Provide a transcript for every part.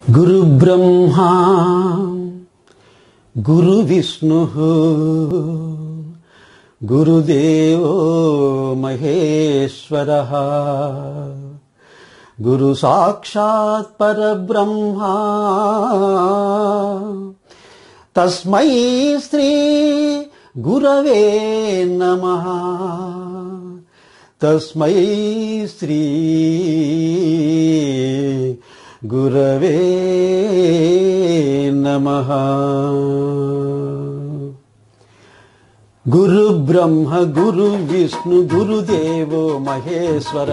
గురు బ్రహ్మా గురు విష్ణు గురుదేవో మహేశ్వర గురు సాక్షాత్ పరబ్రహ్మా తస్మై శ్రీ గురవే నమ తస్మై శ్రీ గురవే నమ గురు బ్రహ్మ గురు విష్ణు గురుదేవో మహేశ్వర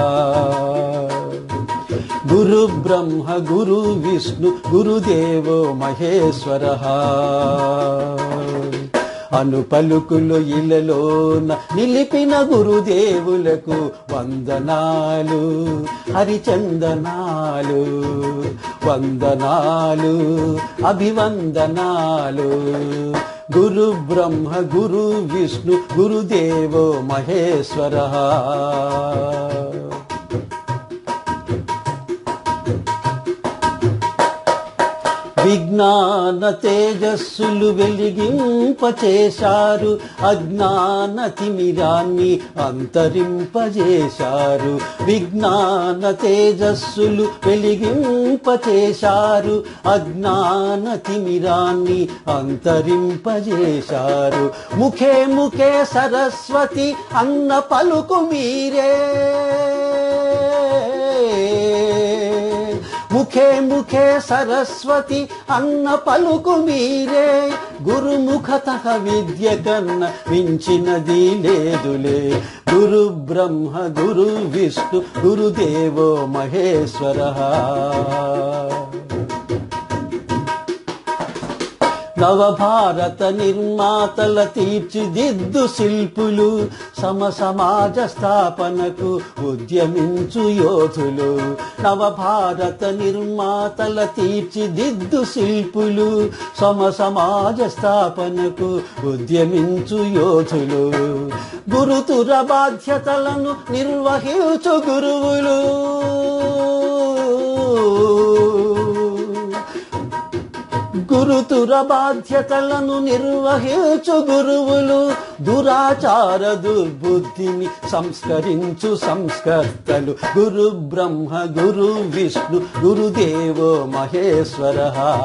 గురు బ్రహ్మ గురు విష్ణు గురుదేవో మహేశ్వర అను పలుకులు ఇలలోన నిలిపిన గురుదేవులకు వందనాలు హరిచందనాలు వందనాలు అభివందనాలు గురు బ్రహ్మ గురు విష్ణు గురుదేవో మహేశ్వర విజ్ఞాన తేజస్సులు వెలిగింపచేశారు అజ్ఞాన తిమిరాన్ని అంతరింపజేశారు విజ్ఞాన తేజస్సులు వెలిగింపచేశారు అజ్ఞాన తిమిరాన్ని అంతరింపజేశారు ముఖే ముఖే సరస్వతి అన్న పలుకు మీరే ముఖే ముఖే సరస్వతి అన్న పలుకు మీరే గురుముఖత విద్య కన్న మించినది లేదులే గురు బ్రహ్మ గురు విష్ణు గురుదేవో మహేశ్వర నవభారత నిర్మాతల తీర్చిదిద్దు శిల్పులు సమ సమాజ స్థాపనకు ఉద్యమించు యోధులు నవభారత నిర్మాతల తీర్చిదిద్దు శిల్పులు సమ సమాజ స్థాపనకు ఉద్యమించు యోధులు గురుతుర బాధ్యతలను నిర్వహించు గురువులు గురుతుర బాధ్యతలను నిర్వహించు గురువులు దురాచార దుర్బుద్ధిని సంస్కరించు సంస్కర్తలు గురు బ్రహ్మ గురు విష్ణు గురుదేవో మహేశ్వర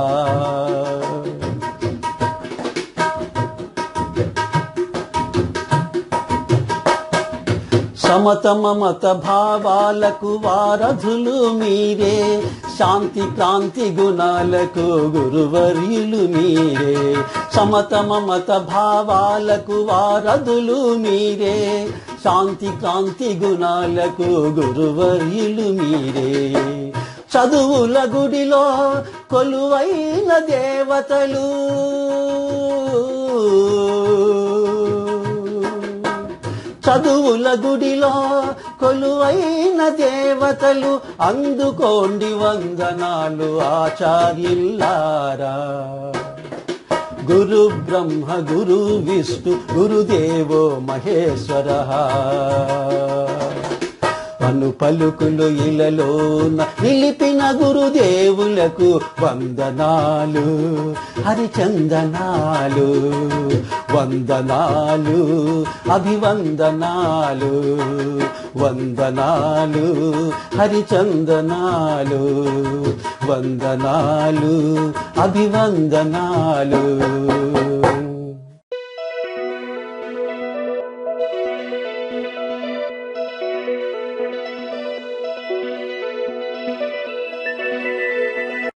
సమతమ మత భావాలకు వారధులు మీరే శాంతి క్రాంతి గుణాలకు గురువర్యులు మీరే సమతమ మత భావాలకు వారధులు మీరే శాంతి క్రాంతి గుణాలకు గురువర్యులు మీరే చదువుల గుడిలో కొలువైన దేవతలు చదువుల గుడిలో కొలువైన దేవతలు అందుకోండి వందనాలు ఆచార్యుల్లారా గురు బ్రహ్మ గురు విష్ణు గురుదేవో మహేశ్వర అను పలుకులు ఇలలోన నిలిపిన గురుదేవులకు వందనాలు హరిచందనాలు వందనాలు అభివందనాలు వందనాలు హరిచందనాలు వందనాలు అభివందనాలు